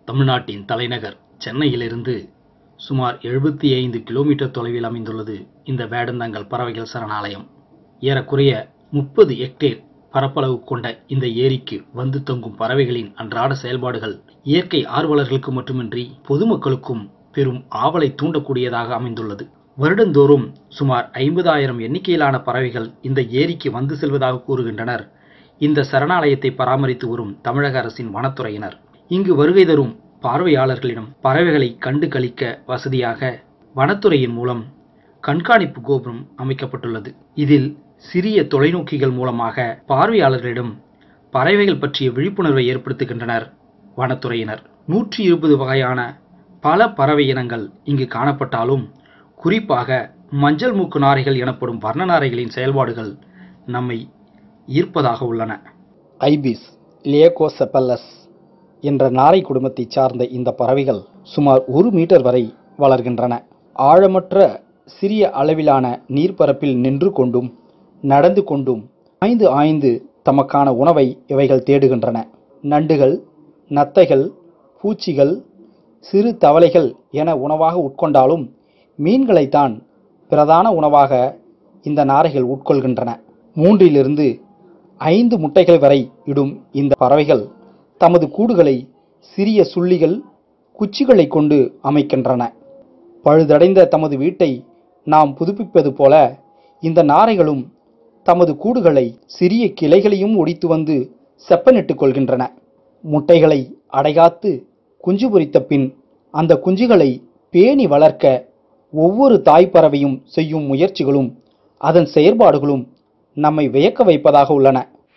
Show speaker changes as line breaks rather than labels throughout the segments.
தமிழ்நாட்டின் தலைநகர் சென்னையிலிருந்து சுமார் எழுபத்தி ஐந்து கிலோமீட்டர் தொலைவில் அமைந்துள்ளது இந்த வேடந்தாங்கல் பறவைகள் சரணாலயம் ஏறக்குறைய முப்பது ஹெக்டேர் பரப்பளவு கொண்ட இந்த ஏரிக்கு வந்து தங்கும் பறவைகளின் அன்றாட செயல்பாடுகள் இயற்கை ஆர்வலர்களுக்கு மட்டுமின்றி பொதுமக்களுக்கும் பெரும் ஆவலை தூண்டக்கூடியதாக அமைந்துள்ளது வருடந்தோறும் சுமார் ஐம்பதாயிரம் எண்ணிக்கையிலான பறவைகள் இந்த ஏரிக்கு வந்து செல்வதாக கூறுகின்றனர் இந்த சரணாலயத்தை பராமரித்து வரும் தமிழக அரசின் வனத்துறையினர் இங்கு வருகை தரும் பார்வையாளர்களிடம் பறவைகளை கண்டு களிக்க வசதியாக வனத்துறையின் மூலம் கண்காணிப்பு கோபுரம் அமைக்கப்பட்டுள்ளது இதில் சிறிய தொலைநோக்கிகள் மூலமாக பார்வையாளர்களிடம் பறவைகள் பற்றிய விழிப்புணர்வை ஏற்படுத்துகின்றனர் வனத்துறையினர் நூற்றி இருபது வகையான பல பறவை இனங்கள் இங்கு காணப்பட்டாலும் குறிப்பாக மஞ்சள் மூக்கு நாரைகள் எனப்படும் வர்ண நாரைகளின் செயல்பாடுகள் நம்மை ஈர்ப்பதாக உள்ளன
ஐபிஸ் லியகோசெபல்லஸ் என்ற நாரை குடும்பத்தைச் சார்ந்த இந்த பறவைகள் சுமார் ஒரு மீட்டர் வரை வளர்கின்றன ஆழமற்ற சிறிய அளவிலான நீர்ப்பரப்பில் நின்று கொண்டும் நடந்து கொண்டும் ஆய்ந்து ஆய்ந்து தமக்கான உணவை இவைகள் தேடுகின்றன நண்டுகள் நத்தைகள் பூச்சிகள் சிறு தவளைகள் என உணவாக உட்கொண்டாலும் மீன்களைத்தான் பிரதான உணவாக இந்த நாரைகள் உட்கொள்கின்றன மூன்றிலிருந்து ஐந்து முட்டைகள் வரை இடும் இந்த பறவைகள் தமது கூடுகளை சிறிய சுள்ளிகள் குச்சிகளை கொண்டு அமைக்கின்றன பழுதடைந்த தமது வீட்டை நாம் புதுப்பிப்பது போல இந்த நாரைகளும் தமது கூடுகளை சிறிய கிளைகளையும் ஒடித்து வந்து செப்பனிட்டுக் கொள்கின்றன முட்டைகளை அடைகாத்து குஞ்சு பொரித்த பின் அந்த குஞ்சுகளை பேணி வளர்க்க ஒவ்வொரு தாய்ப்பறவையும் செய்யும் முயற்சிகளும் அதன் செயற்பாடுகளும் நம்மை வியக்க வைப்பதாக உள்ளன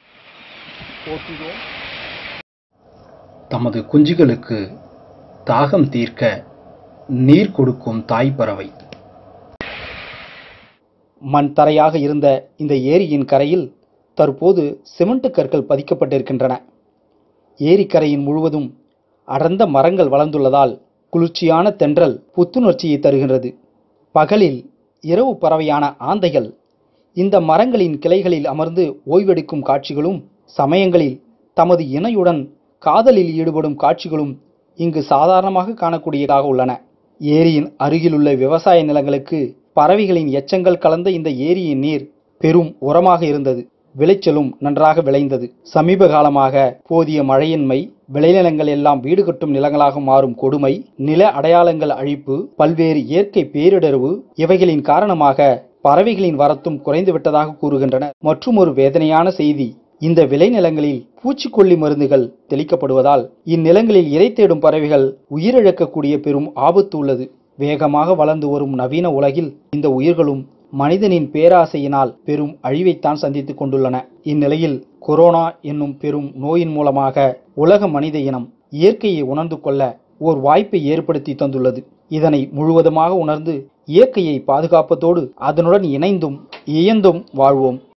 தமது குஞ்சுகளுக்கு தாகம் தீர்க்க நீர் கொடுக்கும் தாய்ப்பறவை
மண் தரையாக இருந்த இந்த ஏரியின் கரையில் தற்போது சிமெண்ட் கற்கள் பதிக்கப்பட்டிருக்கின்றன ஏரிக்கரையின் முழுவதும் அடர்ந்த மரங்கள் வளர்ந்துள்ளதால் குளிர்ச்சியான தென்றல் புத்துணர்ச்சியை தருகின்றது பகலில் இரவு பறவையான ஆந்தைகள் இந்த மரங்களின் கிளைகளில் அமர்ந்து ஓய்வெடுக்கும் காட்சிகளும் சமயங்களில் தமது இணையுடன் காதலில் ஈடுபடும் காட்சிகளும் இங்கு சாதாரணமாக காணக்கூடியதாக உள்ளன ஏரியின் அருகிலுள்ள விவசாய நிலங்களுக்கு பறவைகளின் எச்சங்கள் கலந்த இந்த ஏரியின் நீர் பெரும் உரமாக இருந்தது விளைச்சலும் நன்றாக விளைந்தது சமீப காலமாக போதிய மழையின்மை விளைநிலங்கள் எல்லாம் வீடு கட்டும் நிலங்களாக மாறும் கொடுமை நில அடையாளங்கள் அழிப்பு பல்வேறு இயற்கை பேரிடர்வு இவைகளின் காரணமாக பறவைகளின் வரத்தும் குறைந்து விட்டதாக கூறுகின்றனர் மற்றும் ஒரு வேதனையான செய்தி இந்த விளைநிலங்களில் பூச்சிக்கொல்லி மருந்துகள் தெளிக்கப்படுவதால் இந்நிலங்களில் இரை தேடும் பறவைகள் உயிரிழக்கக்கூடிய பெரும் ஆபத்து உள்ளது வேகமாக வளர்ந்து வரும் நவீன உலகில் இந்த உயிர்களும் மனிதனின் பேராசையினால் பெரும் அழிவைத்தான் சந்தித்துக் கொண்டுள்ளன இந்நிலையில் கொரோனா என்னும் பெரும் நோயின் மூலமாக உலக மனித இனம் இயற்கையை உணர்ந்து கொள்ள ஓர் வாய்ப்பை ஏற்படுத்தி தந்துள்ளது இதனை முழுவதுமாக உணர்ந்து இயற்கையை பாதுகாப்பதோடு அதனுடன் இணைந்தும் இயந்தும் வாழ்வோம்